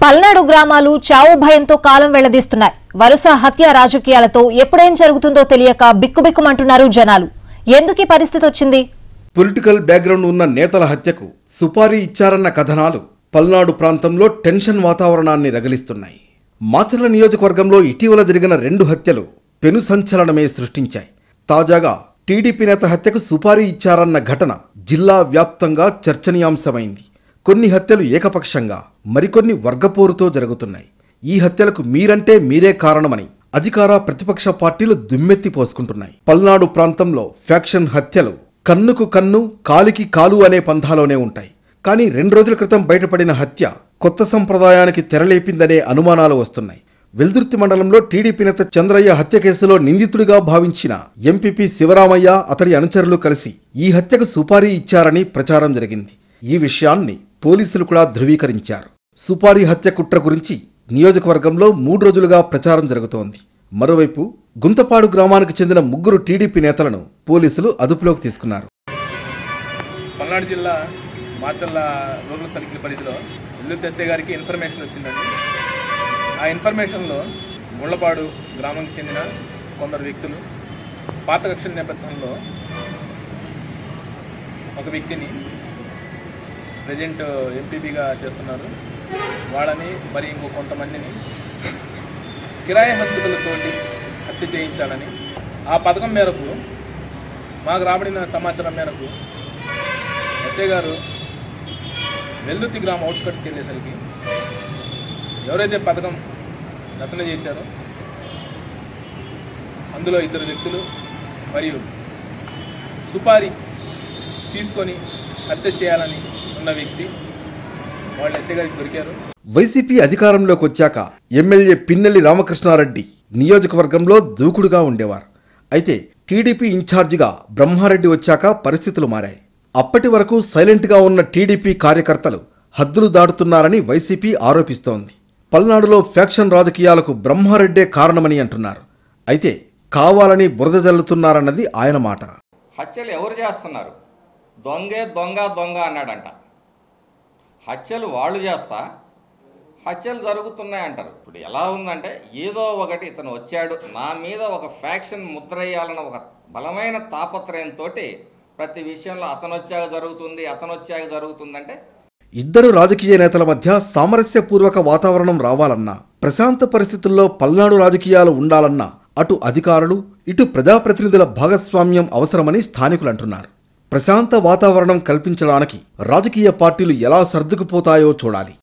పల్నాడు గ్రామాలు చావు భయంతో కాలం వెళ్లదీస్తున్నాయి వరుస హత్య రాజకీయాలతో ఎప్పుడేం జరుగుతుందో తెలియక బిక్కుబిక్కుమంటున్నారు జనాలు ఎందుకు ఈ పరిస్థితి వచ్చింది పొలిటికల్ బ్యాక్గ్రౌండ్ ఉన్న నేతల హత్యకు సుపారీ ఇచ్చారన్న కథనాలు పల్నాడు ప్రాంతంలో టెన్షన్ వాతావరణాన్ని రగిలిస్తున్నాయి మాచర్ల నియోజకవర్గంలో ఇటీవల జరిగిన రెండు హత్యలు పెను సంచలనమే సృష్టించాయి తాజాగా టీడీపీ నేత హత్యకు సుపారీ ఇచ్చారన్న ఘటన జిల్లా వ్యాప్తంగా చర్చనీయాంశమైంది కొన్ని హత్యలు ఏకపక్షంగా మరికొన్ని వర్గపోరుతో జరుగుతున్నాయి ఈ హత్యలకు మీరంటే మీరే కారణమని అధికార ప్రతిపక్ష పార్టీలు దుమ్మెత్తి పోసుకుంటున్నాయి పల్నాడు ప్రాంతంలో ఫ్యాక్షన్ హత్యలు కన్నుకు కన్ను కాలికి కాలు అనే పంథాలోనే ఉంటాయి కానీ రెండు రోజుల క్రితం బయటపడిన హత్య కొత్త సంప్రదాయానికి తెరలేపిందనే అనుమానాలు వస్తున్నాయి వెల్దుర్తి మండలంలో టీడీపీ నేత చంద్రయ్య హత్య కేసులో నిందితుడిగా భావించిన ఎంపీపీ శివరామయ్య అతడి అనుచరులు కలిసి ఈ హత్యకు సుపారీ ఇచ్చారని ప్రచారం జరిగింది ఈ విషయాన్ని పోలీసులు కూడా ధృవీకరించారు సుపారీ హత్య కుట్ర గురించి నియోజకవర్గంలో మూడు రోజులుగా ప్రచారం జరుగుతోంది మరోవైపు గుంతపాడు గ్రామానికి చెందిన ముగ్గురు టీడీపీ నేతలను పోలీసులు అదుపులోకి తీసుకున్నారు పల్నాడు జిల్లా మాచల్ల రూరల్ సర్కిల్ పరిధిలో ఇల్లు తెస్సే గారికి ఇన్ఫర్మేషన్ వచ్చిందండి ఆ ఇన్ఫర్మేషన్లో ముళ్ళపాడు గ్రామంకి చెందిన కొందరు వ్యక్తులు పాత కక్షల నేపథ్యంలో ఒక వ్యక్తిని ప్రజెంట్ ఎంపీపీగా చేస్తున్నారు వాళ్ళని మరి ఇంకో కొంతమందిని కిరాయి హక్కులతోటి హత్య చేయించాలని ఆ పథకం మేరకు మాకు రాబడిన సమాచారం మేరకు ఎస్ఐ గారు వెల్లుత్తి గ్రామ అవుట్స్కట్స్కి వెళ్ళేసరికి ఎవరైతే పథకం రచన చేశారో అందులో ఇద్దరు వ్యక్తులు మరియు సుపారీ తీసుకొని హత్య చేయాలని ఉన్న వ్యక్తి వాళ్ళు ఎస్ఐ గారికి దొరికారు వైసీపీ అధికారంలోకి వచ్చాక ఎమ్మెల్యే పిన్నెల్లి రామకృష్ణారెడ్డి నియోజకవర్గంలో దూకుడుగా ఉండేవారు అయితే టీడీపీ ఇన్ఛార్జిగా బ్రహ్మారెడ్డి వచ్చాక పరిస్థితులు మారాయి అప్పటి వరకు సైలెంట్గా ఉన్న టీడీపీ కార్యకర్తలు హద్దులు దాటుతున్నారని వైసీపీ ఆరోపిస్తోంది పల్నాడులో ఫ్యాక్షన్ రాజకీయాలకు బ్రహ్మారెడ్డే కారణమని అంటున్నారు అయితే కావాలని బురద జల్లుతున్నారన్నది ఆయన మాట హత్యలు ఎవరు చేస్తున్నారు దొంగే దొంగ దొంగ అన్నాడంట హత్యలు వాళ్ళు చేస్తా హత్యలు జరుగుతున్నాయి అంటారు ఇప్పుడు ఎలా ఉందంటే ఏదో ఒకటి ఇతను వచ్చాడు నా మీద ఒక ఫ్యాక్షన్ ముద్రయ్యాలన్న ఒక బలమైన తాపత్రయంతో ప్రతి విషయంలో అతను వచ్చాక జరుగుతుంది అతను వచ్చాక జరుగుతుందంటే ఇద్దరు రాజకీయ నేతల మధ్య సామరస్యపూర్వక వాతావరణం రావాలన్నా ప్రశాంత పరిస్థితుల్లో పల్నాడు రాజకీయాలు ఉండాలన్నా అటు అధికారులు ఇటు ప్రజాప్రతినిధుల భాగస్వామ్యం అవసరమని స్థానికులు అంటున్నారు ప్రశాంత వాతావరణం కల్పించడానికి రాజకీయ పార్టీలు ఎలా సర్దుకుపోతాయో చూడాలి